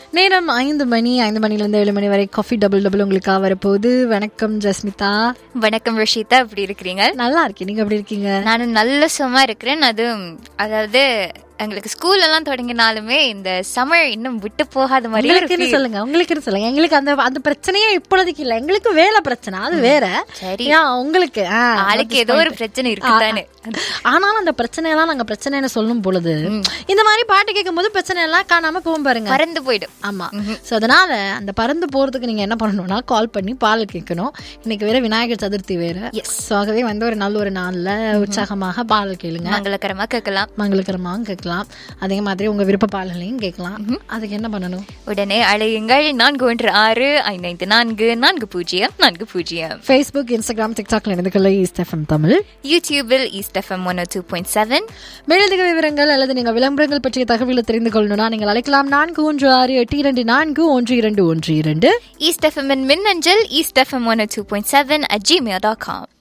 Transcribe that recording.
நேரம் ஐந்து மணி ஐந்து மணிலேருந்து ஏழு மணி வரை காஃபி டபுள் டபுள் உங்களுக்காக வரப்போகுது வணக்கம் ஜஸ்மிதா வணக்கம் ரிஷிதா எப்படி இருக்கிறீங்க நல்லா இருக்கேன் நீங்க எப்படி இருக்கீங்க நானும் நல்ல சும்மா இருக்கிறேன் அதுவும் அதாவது எங்களுக்கு ஸ்கூல் எல்லாம் தொடங்கினாலுமே இந்த சமர் இன்னும் விட்டு போகாத மாதிரி உங்களுக்குன்னு சொல்லுங்க உங்களுக்குன்னு சொல்லுங்க எங்களுக்கு அந்த அந்த பிரச்சனையே இப்பொழுதைக்கு இல்ல எங்களுக்கு வேலை பிரச்சனை அது வேற சரி ஏன் உங்களுக்கு ஆ, ஆளுக்கு ஏதோ ஒரு பிரச்சனை இருக்குதானே ஆனாலும் அந்த பிரச்சனையெல்லாம் நாங்க பிரச்சனைன்னு சொல்லும் பொழுது இந்த மாதிரி பாட்டு கேட்கும் போது பிரச்சனை எல்லாம் காணாம போகும் பாருங்க பறந்து போயிடும் ஆமா சோ அதனால அந்த பறந்து போறதுக்கு நீங்க என்ன பண்ணணும்னா கால் பண்ணி பால் கேட்கணும் இன்னைக்கு வேற விநாயகர் சதுர்த்தி வேற சோ ஆகவே வந்து ஒரு நல்ல ஒரு நாள்ல உற்சாகமாக பால் கேளுங்க மங்களகரமா கேட்கலாம் மங்களகரமாகவும் கேட்கலாம் அதே மாதிரி உங்க விருப்ப பால்களையும் கேட்கலாம் அதுக்கு என்ன பண்ணணும் உடனே அழையுங்கள் நான்கு ஒன்று ஆறு ஐந்து ஐந்து நான்கு நான்கு பூஜ்ஜியம் நான்கு பூஜ்ஜியம் ஃபேஸ்புக் இன்ஸ்டாகிராம் டிக்டாக்ல இணைந்து கொள்ள ஈஸ்ட் எஃப்எம் தமிழ் யூடியூபில் East FM one two point seven மேலதிக விவரங்கள் அல்லது நீங்கள் விளம்பரங்கள் பற்றிய தகவலை தெரிந்து கொள்ளணும்னா நீங்கள் அழைக்கலாம் நான்கு ஒன்று ஆறு எட்டு இரண்டு நான்கு ஒன்று இரண்டு ஒன்று இரண்டு ஈஸ்ட் எஃப்எம் மின்னஞ்சல் East FM one two point seven at Gmail dot com